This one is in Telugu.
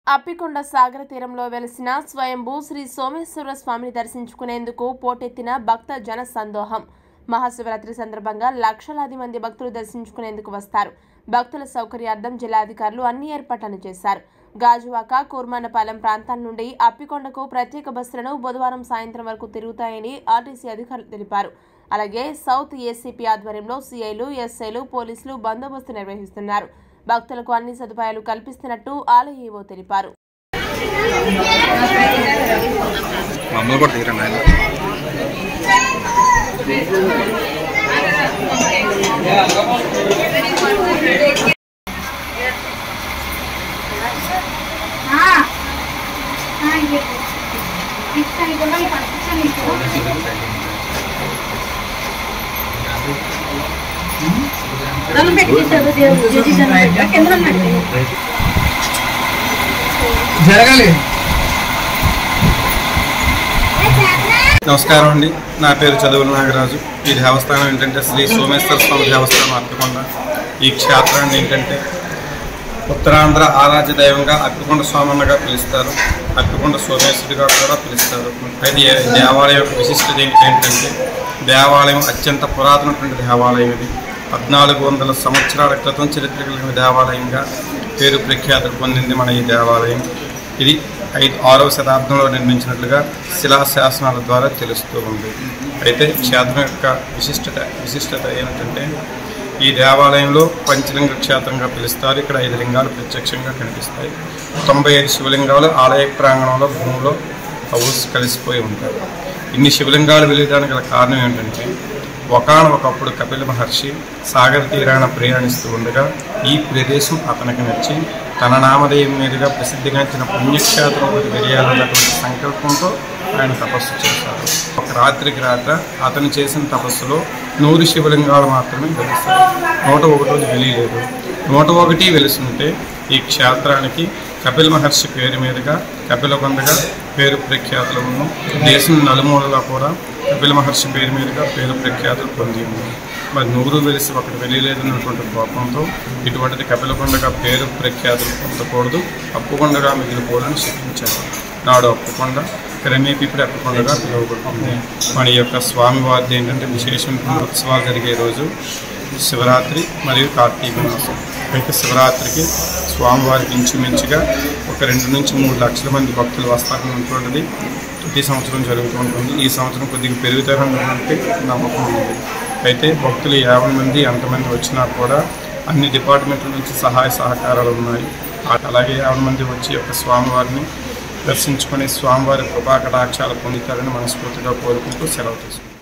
అప్పికొండ సాగర తీరంలో వెలిసిన స్వయంభూ శ్రీ సోమేశ్వర స్వామిని దర్శించుకునేందుకు పోటెత్తిన భక్త జన సందోహం మహాశివరాత్రి సందర్భంగా లక్షలాది మంది భక్తులు దర్శించుకునేందుకు వస్తారు భక్తుల సౌకర్యార్థం జిల్లాధికారులు అన్ని ఏర్పాట్లను చేశారు గాజువాక కూర్మానపాలెం ప్రాంతాల నుండి అప్పికొండకు ప్రత్యేక బస్సులను బుధవారం సాయంత్రం వరకు తిరుగుతాయని ఆర్టీసీ అధికారులు తెలిపారు అలాగే సౌత్ ఏసీపీ ఆధ్వర్యంలో సీఐలు ఎస్ఐలు పోలీసులు బందోబస్తు నిర్వహిస్తున్నారు భక్తులకు అన్ని సదుపాయాలు కల్పిస్తున్నట్టు ఆలయ ఈవో తెలిపారు మమ్మల్ని కూడా తీరండి ఆయన జరగాలి నమస్కారం అండి నా పేరు చదువుల నాగరాజు ఈ దేవస్థానం ఏంటంటే శ్రీ సోమేశ్వర స్వామి దేవస్థానం అక్కకొండ ఈ క్షేత్రాన్ని ఏంటంటే ఉత్తరాంధ్ర ఆరాధ్య దైవంగా అక్కకొండ స్వామన్నగా పిలుస్తారు అక్కకొండ సోమేశ్వరుడిగా కూడా పిలుస్తారు అయితే ఈ దేవాలయం యొక్క విశిష్టత ఏంటంటే దేవాలయం అత్యంత పురాతనటువంటి దేవాలయం ఇది పద్నాలుగు వందల సంవత్సరాల క్రితం చరిత్ర కలిగిన దేవాలయంగా పేరు ప్రఖ్యాతులు పొందింది మన ఈ దేవాలయం ఇది ఐదు ఆరవ శతాబ్దంలో నిర్మించినట్లుగా శిలాశాసనాల ద్వారా తెలుస్తూ ఉంది అయితే క్షేత్రం యొక్క విశిష్టత విశిష్టత ఏమిటంటే ఈ దేవాలయంలో పంచలింగ క్షేత్రంగా పిలుస్తారు ఇక్కడ ఐదు లింగాలు ప్రత్యక్షంగా కనిపిస్తాయి తొంభై ఐదు శివలింగాలు ఆలయ ప్రాంగణంలో భూమిలో కవుస్ కలిసిపోయి ఉంటాయి ఇన్ని శివలింగాలు వెలియడానికి గల కారణం ఏంటంటే ఒకనొకప్పుడు కపిల మహర్షి సాగర తీరాన ప్రయాణిస్తూ ఉండగా ఈ ప్రదేశం అతనికి నచ్చి తన నామధేయం మీదుగా ప్రసిద్ధిగాంచిన పుణ్యక్షేత్రం ఒకటి వెలియాలన్నటువంటి సంకల్పంతో ఆయన తపస్సు చేశారు ఒక రాత్రికి రాత్ర అతను చేసిన తపస్సులో నూరు శివలింగాలు మాత్రమే వెలుస్తాయి నూట ఒకటోది వెలియలేదు నూట ఒకటి వెలుస్తుంటే ఈ క్షేత్రానికి కపిల మహర్షి పేరు మీదుగా కపిలకొండగా పేరు ప్రఖ్యాతులు ఉన్న దేశం నలుమూలలా కూడా కపిల మహర్షి పేరు మీదుగా పేరు ప్రఖ్యాతులు పొంది ఉంది మరి నూరు వెలిసి ఒకటి వెలియలేదన్నటువంటి కోపంతో ఇటువంటిది కపిలకొండగా పేరు ప్రఖ్యాతులు పొందకూడదు అప్పుకొండగా మిగిలిపోవాలని శిక్షించారు నాడు అప్పుకొండ క్రమేపీ ఇప్పుడు అప్పుకొండగా పిలువబడుతుంది మన యొక్క స్వామివారిది ఏంటంటే విశేషమైన ఉత్సవాలు జరిగే రోజు శివరాత్రి మరియు కార్తీక మాసం అయితే శివరాత్రికి స్వామివారికి ఇంచుమించుగా ఒక రెండు నుంచి మూడు లక్షల మంది భక్తులు వస్తారని ఉంటున్నది ప్రతి సంవత్సరం జరుగుతూ ఉంటుంది ఈ సంవత్సరం కొద్దిగా పెరుగుతారని నమ్మకం ఉంది అయితే భక్తులు యాభై మంది ఎంతమంది వచ్చినా కూడా అన్ని డిపార్ట్మెంట్ల నుంచి సహాయ సహకారాలు ఉన్నాయి అలాగే యాభై మంది వచ్చి ఒక స్వామివారిని దర్శించుకొని స్వామివారి కృపా కటాక్షాలు పొందుతారని మనస్ఫూర్తిగా కోరుకుంటూ సెలవు తీసుకుంటాం